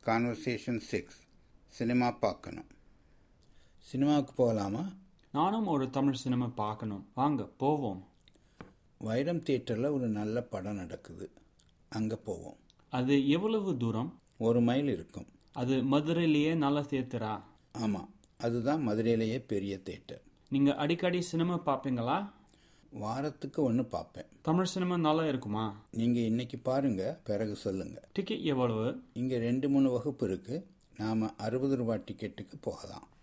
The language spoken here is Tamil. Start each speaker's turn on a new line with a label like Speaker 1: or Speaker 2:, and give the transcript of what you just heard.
Speaker 1: கான்வர்சேஷன் சிக்ஸ் சினிமா பார்க்கணும் சினிமாவுக்கு போகலாமா
Speaker 2: நானும் ஒரு தமிழ் சினிமா பார்க்கணும் வாங்க போவோம்
Speaker 1: வைரம் தியேட்டரில் ஒரு நல்ல படம் நடக்குது அங்கே போவோம்
Speaker 2: அது எவ்வளவு தூரம்
Speaker 1: ஒரு மைல் இருக்கும்
Speaker 2: அது மதுரையிலேயே நல்ல தியேட்டரா
Speaker 1: ஆமாம் அதுதான் மதுரையிலேயே பெரிய தியேட்டர்
Speaker 2: நீங்க அடிக்கடி சினிமா பார்ப்பீங்களா
Speaker 1: வாரத்துக்கு ஒன்று பார்ப்பேன்
Speaker 2: தமிழ் சினிமா நல்லா இருக்குமா
Speaker 1: நீங்கள் இன்னைக்கு பாருங்க பிறகு சொல்லுங்க
Speaker 2: டிக்கெட் எவ்வளவு
Speaker 1: இங்கே ரெண்டு மூணு வகுப்பு இருக்கு நாம் அறுபது ரூபாய் டிக்கெட்டுக்கு போகலாம்